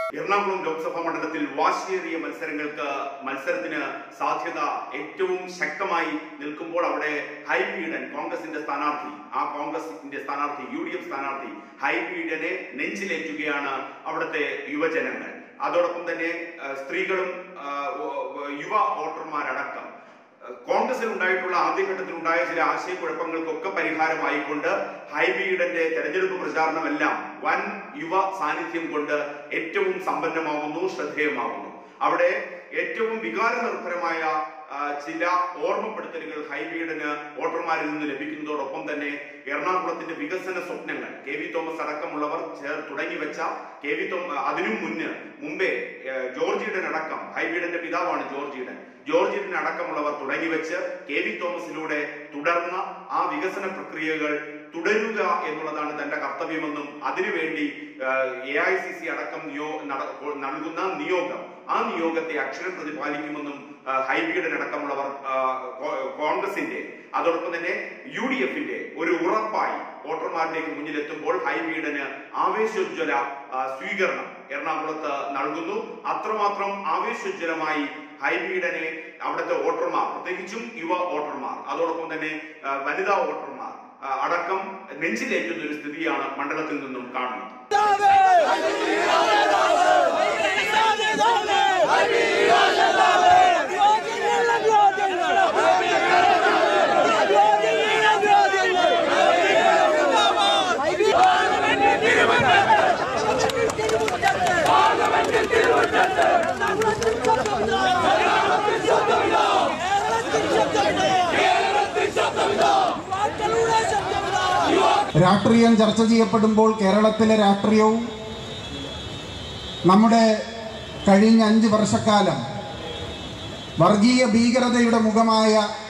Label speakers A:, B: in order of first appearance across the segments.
A: എറണാകുളം ലോക്സഭാ മണ്ഡലത്തിൽ വാശിയേറിയ മത്സരങ്ങൾക്ക് മത്സരത്തിന് സാധ്യത ഏറ്റവും ശക്തമായി നിൽക്കുമ്പോൾ അവിടെ ഹൈബീഡൻ കോൺഗ്രസിന്റെ സ്ഥാനാർത്ഥി ആ കോൺഗ്രസിന്റെ സ്ഥാനാർത്ഥി യു ഡി എഫ് സ്ഥാനാർത്ഥി ഹൈബീഡനെ നെഞ്ചിലേറ്റുകയാണ് അവിടുത്തെ യുവജനങ്ങൾ അതോടൊപ്പം തന്നെ ആ, സ്ത്രീകളും ആ, വ- വ- യുവ വോട്ടർമാരടക്കം കോൺഗ്രസിൽ ഉണ്ടായിട്ടുള്ള ആദ്യഘട്ടത്തിൽ ഉണ്ടായ ചില ആശയക്കുഴപ്പങ്ങൾക്കൊക്കെ പരിഹാരമായിക്കൊണ്ട് ഹൈബീഡന്റെ തെരഞ്ഞെടുപ്പ് പ്രചാരണമെല്ലാം വൻ യുവ സാന്നിധ്യം കൊണ്ട് ഏറ്റവും സമ്പന്നമാകുന്നു ശ്രദ്ധേയമാകുന്നു അവിടെ ഏറ്റവും വികാരനിർഭരമായ ആ, ചില ഓർമ്മപ്പെടുത്തലുകൾ ഹൈബീഡന് വോട്ടർമാരിൽ നിന്ന് ലഭിക്കുന്നതോടൊപ്പം തന്നെ എറണാകുളത്തിന്റെ വികസന സ്വപ്നങ്ങൾ കെ വി തോമസ് അടക്കമുള്ളവർ ചേർ തുടങ്ങി വെച്ച കെ വി തോമ അതിനു മുന്ന് മുമ്പേ ഏഹ്, ജോർജ് ഈഡൻ അടക്കം ഹൈബീഡന്റെ പിതാവാണ് ജോർജ് ഈഡൻ ജോർജ് ഈഡൻ അടക്കമുള്ളവർ തുടങ്ങി വെച്ച് കെ വി തോമസിലൂടെ തുടർന്ന ആ വികസന പ്രക്രിയകൾ തുടരുക എന്നുള്ളതാണ് തന്റെ കർത്തവ്യമെന്നും അതിനുവേണ്ടി എ ഐ സി സി അടക്കം നിയോ നട- നൽകുന്ന നിയോഗം ആ നിയോഗത്തെ അക്ഷരം പ്രതിപാലിക്കുമെന്നും ആ, ഹൈബീഡൻ അടക്കമുള്ളവർ ആ, കോ- കോൺഗ്രസിന്റെ അതോടൊപ്പം തന്നെ യു ഡി എഫിന്റെ ഒരു ഉറപ്പായി വോട്ടർമാരിലേക്ക് മുന്നിലെത്തുമ്പോൾ ഹൈബീഡന് ആവേശോജ്വല ആ, സ്വീകരണം എറണാകുളത്ത് നൽകുന്നു അത്രമാത്രം ആവേശോജ്വലമായി ഹൈബീഡനെ അവിടുത്തെ വോട്ടർമാർ പ്രത്യേകിച്ചും യുവ വോട്ടർമാർ അതോടൊപ്പം തന്നെ ആ, വനിതാ വോട്ടർമാർ ആ, അടക്കം നെഞ്ചിലേറ്റുന്ന ഒരു സ്ഥിതിയാണ് മണ്ഡലത്തിൽ നിന്നും കാണുന്നത്
B: രാഷ്ട്രീയം ചർച്ച ചെയ്യപ്പെടുമ്പോൾ കേരളത്തിലെ രാഷ്ട്രീയവും നമ്മുടെ കഴിഞ്ഞ അഞ്ച് വർഷക്കാലം വർഗീയ ഭീകരതയുടെ മുഖമായ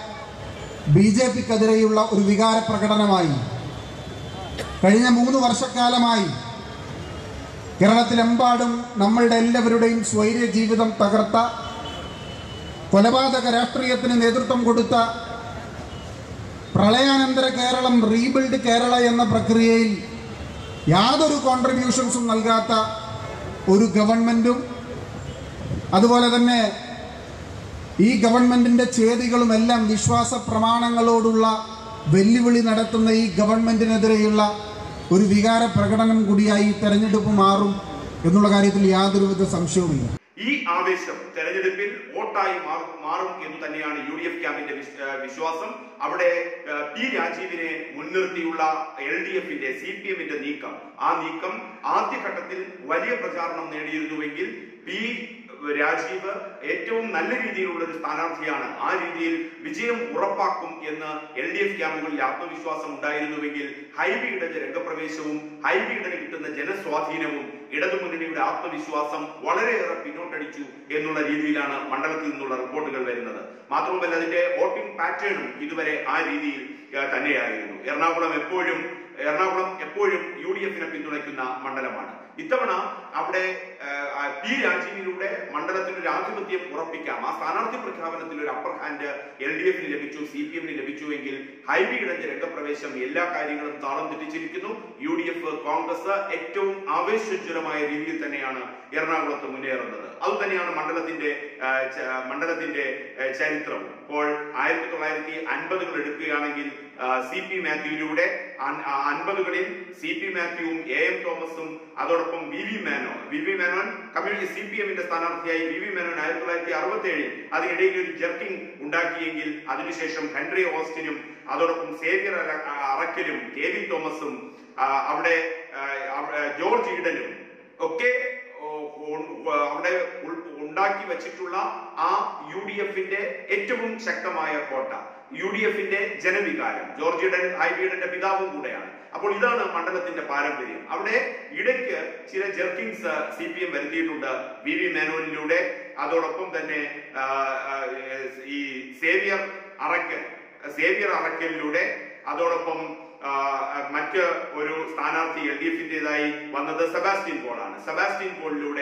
B: ബി ജെ പിക്കെതിരെയുള്ള ഒരു വികാര പ്രകടനമായി കഴിഞ്ഞ മൂന്ന് വർഷക്കാലമായി കേരളത്തിലെമ്പാടും നമ്മളുടെ എല്ലാവരുടെയും സ്വൈര്യ ജീവിതം തകർത്ത കൊലപാതക രാഷ്ട്രീയത്തിന് നേതൃത്വം കൊടുത്ത പ്രളയാനന്തര കേരളം റീബിൽഡ് കേരള എന്ന പ്രക്രിയയിൽ യാതൊരു കോൺട്രിബ്യൂഷൻസും നൽകാത്ത ഒരു ഗവൺമെൻറ്റും അതുപോലെ തന്നെ ഈ ഗവൺമെൻറ്റിൻ്റെ ചേതികളുമെല്ലാം വിശ്വാസ പ്രമാണങ്ങളോടുള്ള വെല്ലുവിളി നടത്തുന്ന ഈ ഗവൺമെൻറ്റിനെതിരെയുള്ള ഒരു വികാര പ്രകടനം കൂടിയായി തെരഞ്ഞെടുപ്പ് മാറും എന്നുള്ള കാര്യത്തിൽ യാതൊരുവിധ സംശയവുമില്ല
A: ഈ ആവേശം തെരഞ്ഞെടുപ്പിൽ വോട്ടായി മാറും മാറും എന്ന് തന്നെയാണ് യു ഡി എഫ് ക്യാമ്പിന്റെ വിശ്- ഏഹ് വിശ്വാസം അവിടെ ഏഹ് പി രാജീവിനെ മുൻനിർത്തിയുള്ള എൽ ഡി എഫിന്റെ സി പി എമ്മിന്റെ നീക്കം ആ നീക്കം ആദ്യഘട്ടത്തിൽ വലിയ പ്രചാരണം നേടിയിരുന്നുവെങ്കിൽ പി രാജീവ് ഏറ്റവും നല്ല രീതിയിലുള്ള ഒരു സ്ഥാനാർത്ഥിയാണ് ആ രീതിയിൽ വിജയം ഉറപ്പാക്കും എന്ന് എൽ ഡി എഫ് ക്യാമ്പുകളിൽ ആത്മവിശ്വാസം ഉണ്ടായിരുന്നുവെങ്കിൽ ഹൈബിയുടെ രംഗപ്രവേശവും ഹൈബിയുടെ കിട്ടുന്ന ജനസ്വാധീനവും ഇടതുമുന്നണിയുടെ ആത്മവിശ്വാസം വളരെയേറെ പിന്നോട്ടടിച്ചു എന്നുള്ള രീതിയിലാണ് മണ്ഡലത്തിൽ നിന്നുള്ള റിപ്പോർട്ടുകൾ വരുന്നത് മാത്രവുമല്ല അതിന്റെ വോട്ടിംഗ് പാറ്റേണും ഇതുവരെ ആ രീതിയിൽ ഏഹ്, തന്നെയായിരുന്നു എറണാകുളം എപ്പോഴും എറണാകുളം എപ്പോഴും യു ഡി എഫിനെ പിന്തുണയ്ക്കുന്ന മണ്ഡലമാണ് ഇത്തവണ അവിടെ ഏഹ്, ആ പി രാജീവിലൂടെ മണ്ഡലത്തിന് ഒരു ആധിപത്യം ഉറപ്പിക്കാം ആ സ്ഥാനാർത്ഥി പ്രഖ്യാപനത്തിൽ ഒരു അപ്പർ ഹാൻഡ് എൽ ഡി എഫിന് ലഭിച്ചു സി പി എമ്മിന് ലഭിച്ചുവെങ്കിൽ ഹൈബിയുടെ രംഗപ്രവേശം എല്ലാ കാര്യങ്ങളും താളം തെറ്റിച്ചിരിക്കുന്നു യു ഡി എഫ് കോൺഗ്രസ് ഏറ്റവും ആവേശോജ്വലമായ രീതിയിൽ തന്നെയാണ് എറണാകുളത്ത് മുന്നേറുന്നത് അതുതന്നെയാണ് മണ്ഡലത്തിന്റെ ആ, ച- മണ്ഡലത്തിന്റെ ആ, ചരിത്രം ഇപ്പോൾ ആയിരത്തി തൊള്ളായിരത്തി അൻപതുകൾ എടുക്കുകയാണെങ്കിൽ സി പി മാത്യുവിലൂടെ അൻ- ആ, അൻപതുകളിൽ സി പി മാത്യുവും എ എം തോമസും അതോടൊപ്പം വി വി മേനോ V V Menon communist C P എമ്മിന്റെ സ്ഥാനാർത്ഥിയായി വി വി മേനോൻ ആയിരത്തി തൊള്ളായിരത്തി അറുപത്തി ഏഴിൽ അതിനിടയിൽ ഒരു ജർക്കിംഗ് ഉണ്ടാക്കിയെങ്കിൽ അതിനുശേഷം ഹെൻറി ഓസ്റ്റിനും അതോടൊപ്പം സേവ്യർ അര- അറക്കലും കെ വി തോമസും ആ, അവിടെ ആ, അവിടെ ജോർജ് ഈഡനും ഒക്കെ ഓ, ഉ- അവിടെ ഉൾ- ഉണ്ടാക്കി വെച്ചിട്ടുള്ള ആ യു ഡി എഫിന്റെ ഏറ്റവും ശക്തമായ കോട്ട യു ഡി എഫിന്റെ ജനവികാരം ജോർജ് ഈഡൻ ഹൈബീഡന്റെ പിതാവും കൂടെയാണ് അപ്പോൾ ഇതാണ് മണ്ഡലത്തിന്റെ പാരമ്പര്യം അവിടെ ഇടയ്ക്ക് ചില ജെർക്കിങ്സ് സി പി എം വരുത്തിയിട്ടുണ്ട് വി വി മേനോനിലൂടെ അതോടൊപ്പം തന്നെ ആ, ആ, ഈ സേവിയർ അറക്കൽ സേവിയർ അറക്കലിലൂടെ അതോടൊപ്പം ആ, മറ്റ് ഒരു സ്ഥാനാർത്ഥി എൽ ഡി എഫിന്റേതായി വന്നത് സെബാസ്റ്റ്യൻ പോളാണ് സെബാസ്റ്റ്യൻ പോളിലൂടെ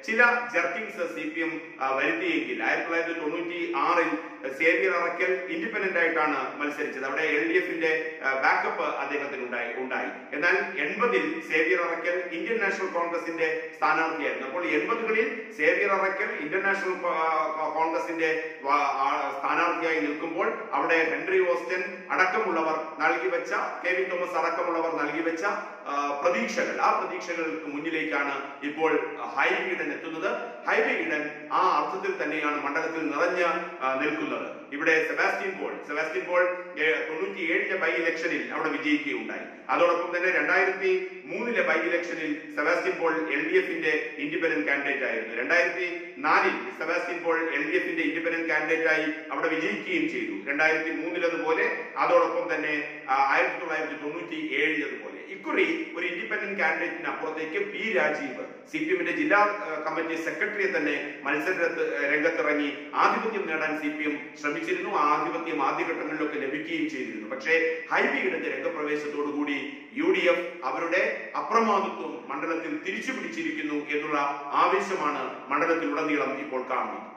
A: ചില ജർക്കിങ്സ് സി പി എം വരുത്തിയെങ്കിൽ ആയിരത്തി തൊള്ളായിരത്തി തൊണ്ണൂറ്റി ആറിൽ സേവിയർ അറക്കൽ ഇൻഡിപെൻഡന്റ് ആയിട്ടാണ് മത്സരിച്ചത് അവിടെ എൽ ഡി എഫിന്റെ ബാക്കപ്പ് അദ്ദേഹത്തിന് ഉണ്ടായി ഉണ്ടായി എന്നാൽ എൺപതിൽ സേവിയർ അറക്കൽ ഇന്ത്യൻ നാഷണൽ കോൺഗ്രസിന്റെ സ്ഥാനാർത്ഥിയായിരുന്നു അപ്പോൾ എൺപതുകളിൽ സേവിയർ അറക്കൽ ഇന്ത്യൻ നാഷണൽ കോ- കോൺഗ്രസിന്റെ വ- ആ സ്ഥാനാർത്ഥിയായി നിൽക്കുമ്പോൾ അവിടെ ഹെൻറി ഓസ്റ്റൻ അടക്കമുള്ളവർ നൽകി വെച്ച കെ വി തോമസ് അടക്കമുള്ളവർ നൽകി വെച്ച ആ, പ്രതീക്ഷകൾ ആ പ്രതീക്ഷകൾക്ക് മുന്നിലേക്കാണ് ഇപ്പോൾ ഹൈബി ഈഡൻ എത്തുന്നത് ഹൈബി ഈഡൻ ആ അർത്ഥത്തിൽ തന്നെയാണ് മണ്ഡലത്തിൽ നിറഞ്ഞ് ആ, നിൽക്കുന്നത് ഇവിടെ സെബാസ്റ്റ്യൻ പോൾ സെബാസ്റ്റ്യൻ പോൾ തൊണ്ണൂറ്റി ഏഴിലെ ബൈ ഇലക്ഷനിൽ അവിടെ വിജയിക്കുകയുണ്ടായി അതോടൊപ്പം തന്നെ രണ്ടായിരത്തി മൂന്നിലെ ബൈ ഇലക്ഷനിൽ സെബാസ്റ്റ്യൻ പോൾ എൽ ഡി എഫിന്റെ ഇൻഡിപെൻഡന്റ് കാൻഡിഡേറ്റ് ആയിരുന്നു രണ്ടായിരത്തി നാലിൽ സെബാസ്റ്റ്യൻ പോൾ എൽ ഡി എഫിന്റെ ഇൻഡിപെൻഡന്റ് കാൻഡിഡേറ്റ് ആയി അവിടെ വിജയിക്കുകയും ചെയ്തു രണ്ടായിരത്തി മൂന്നിലതുപോലെ അതോടൊപ്പം തന്നെ ആ, ആയിരത്തി തൊള്ളായിരത്തി തൊണ്ണൂറ്റി ഏഴിലതുപോലെ ഇക്കുറി ഒരു ഇൻഡിപെൻഡന്റ് കാൻഡിഡേറ്റിന് അപ്പുറത്തേക്ക് പി രാജീവ് സി പി എമ്മിന്റെ ജില്ലാ ആ, കമ്മിറ്റി സെക്രട്ടറിയെ തന്നെ മത്സര രംഗത്തിറങ്ങി ആധിപത്യം നേടാൻ സി പി എം ശ്രമിച്ചിരുന്നു ആ ആധിപത്യം ആദ്യഘട്ടങ്ങളിലൊക്കെ ലഭിക്കുകയും ചെയ്തിരുന്നു പക്ഷേ ഹൈബിയുടെ രംഗപ്രവേശത്തോടുകൂടി യു ഡി എഫ് അവരുടെ അപ്രമാദിത്വം മണ്ഡലത്തിൽ തിരിച്ചു പിടിച്ചിരിക്കുന്നു എന്നുള്ള ആവേശമാണ് മണ്ഡലത്തിലുടനീളം ഇപ്പോൾ കാണുന്നത്